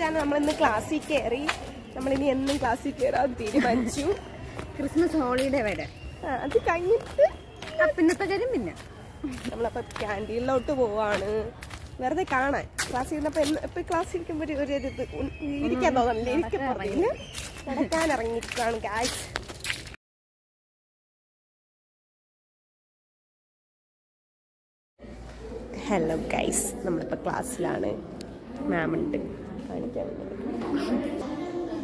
വെച്ചിട്ടാണ് നമ്മൾ ഇന്ന് ക്ലാസ്സിൽ കയറി നമ്മളിനി എന്നും ക്ലാസ്സിൽ കയറാൻ തീരുമാനിച്ചു ക്രിസ്മസ് ഹോളിഡേ വരെ ആ, അത് കഴിഞ്ഞിട്ട് ആ, പിന്നത്തെ കാര്യം പിന്നെ നമ്മളപ്പോ ക്യാൻറ്റീനിലോട്ട് പോവാണ് വെറുതെ കാണാൻ ക്ലാസ്സിൽ ഇരുന്നപ്പോ എന്ന് ഇപ്പൊ ക്ലാസ്സിൽ ഇരിക്കുമ്പോ ഒരു ഒരു ഇത് ഉം ഇരിക്കാൻ തോന്നണില്ല എനിക്ക് പറഞ്ഞില്ല നടക്കാൻ ഇറങ്ങിയിട്ടാണ് ഗായ്സ് ഹലോ ഗൈസ് നമ്മളിപ്പോൾ ക്ലാസ്സിലാണ് മാം ഉണ്ട് കാണിക്കാൻ വേണ്ടി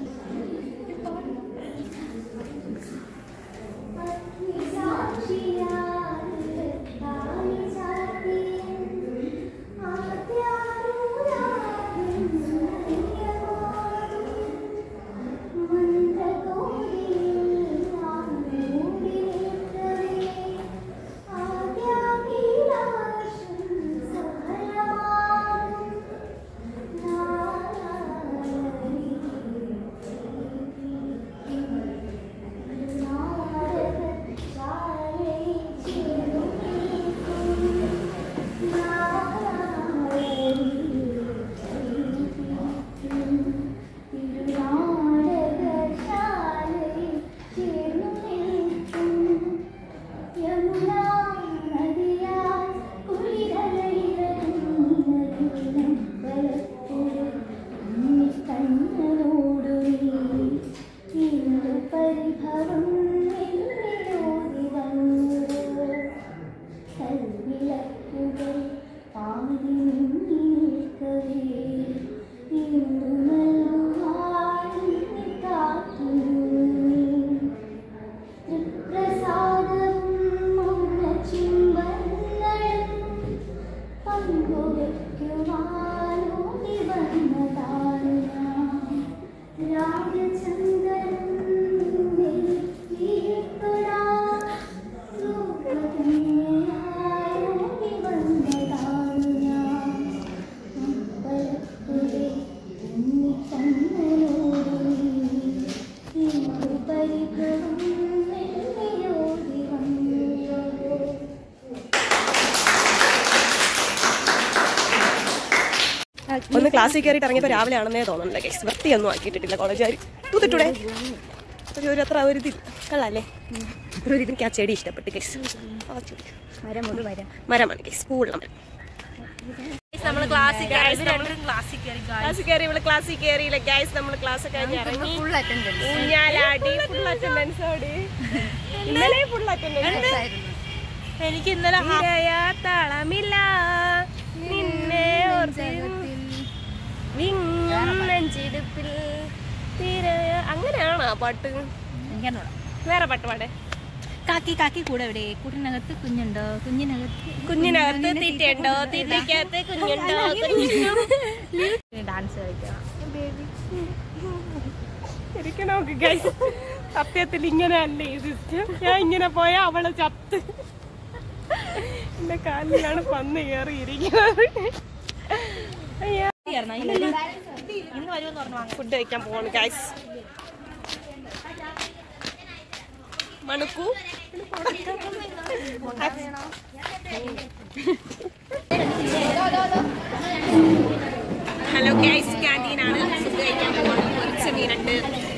പരിഭവം എന്നിലോടി വന്നു കൽവിളക്കുകൾ പാതി നിൽക്കവേ ഇന്ദു നൽകുവാൻ കാത്തുനിന്നു തൃപ്രസാദവും മൗനചുംബനങ്ങളും പങ്കുവയ്ക്കുവാനോടി വന്നതാണ് ഞാൻ. രാഗചന്ദ്രൻ നെറ്റിയിൽപ്പെടാൻ ലോകകന്യയായോടി വന്നതാണ് ഞാൻ. അമ്പലപ്പുഴെ ഉണ്ണിക്കണ്ണനോടുകൂടി ഇന്ദു പരിഭവം മെല്ലെയോടി വന്നു ഒന്ന് ക്ലാസ്സിൽ കയറിയിട്ട് ഇറങ്ങിയപ്പോൾ രാവിലെ ആണെന്നേ തോന്നണില്ല ഗൈസ് വൃത്തിയൊന്നും ആക്കിയിട്ടില്ല കോളേജുകാർ തൂത്തിട്ടൂടെ ഒരു ഒരു അത്ര ഒരു ഇതിൽ കള്ളല്ലേ എനിക്ക് ആ ചെടി ഇഷ്ടപ്പെട്ടു ഗൈസ് ആ ചെടി വരം ഒരു വരം മരമാണ് ഗൈസ് പൂവുള്ള മരം നമ്മൾ ക്ലാസ്സിൽ ക്ലാസ്സിൽ കയറി ഇവിടെ ക്ലാസ്സിൽ കയറിയില്ല ഗൈസ് നമ്മൾ ക്ലാസ് കഴിഞ്ഞ് ഇറങ്ങി ഫുൾ അറ്റൻഡൻസ് ഊഞ്ഞാലാടി ഫുൾ അറ്റൻഡൻസ് ഓടി ഇന്നലെ ഫുൾ അറ്റൻഡൻസ് എനിക്ക് ഇന്നലെ തളമില്ല നിന്നെ വിങ്ങഞ്ചിടുപ്പിൽ തിരയ അങ്ങനെയാണോ ആ പാട്ട് എനിക്കറിഞ്ഞൂടാ വേറെ പാട്ട് പാടേ കാക്കി കാക്കി കൂടെ എവിടെ കൂട്ടിനകത്ത് കുഞ്ഞുണ്ടോ കുഞ്ഞിനകത്ത് കുഞ്ഞിനകത്ത് തീറ്റയുണ്ടോ തീറ്റയ്ക്കകത്ത് കുഞ്ഞുണ്ടോ കുഞ്ഞുണ്ടോ ഡാൻസ് കളിക്കണം ശരിക്കും നോക്ക് ഗൈസ് സത്യത്തിൽ ഇങ്ങനെ അല്ലേ ഈ സിസ്റ്റം ഞാൻ ഇങ്ങനെ പോയാ അവള് ചത്ത് എന്റെ കാലിലാണ് പന്ന് കയറി ഇരിക്കുന്നത് അയ്യോ ഇന്ന് വരുമെന്ന് പറഞ്ഞു വാങ്ങാൻ ഫുഡ് കഴിക്കാൻ പോവാണ് ഗൈസ് മണുക്കു ഹലോ ഗൈസ് ക്യാൻറ്റീൻ ആണ് ഫുഡ് കഴിക്കാൻ പോവാണ് പൊരിച്ച മീനുണ്ട്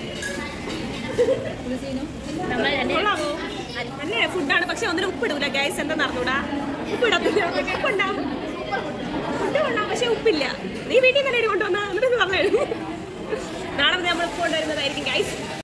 കൊള്ളാമോ? നല്ല ഫുഡാണ് പക്ഷെ ഒന്നിനും ഉപ്പിടൂല ഗൈസ് എന്താ നടന്നൂടാ ഉപ്പിടത്തില്ല ഉപ്പുണ്ടാവും ഫുഡ് കൊള്ളാം പക്ഷെ ഉപ്പില്ല നീ വീട്ടിൽ നിന്ന് തന്നെ കൊണ്ടുവന്നാ എന്നിട്ട് പറഞ്ഞു നാളെ നമ്മൾ കൊണ്ടുവരുന്നതായിരിക്കും ഗൈസ്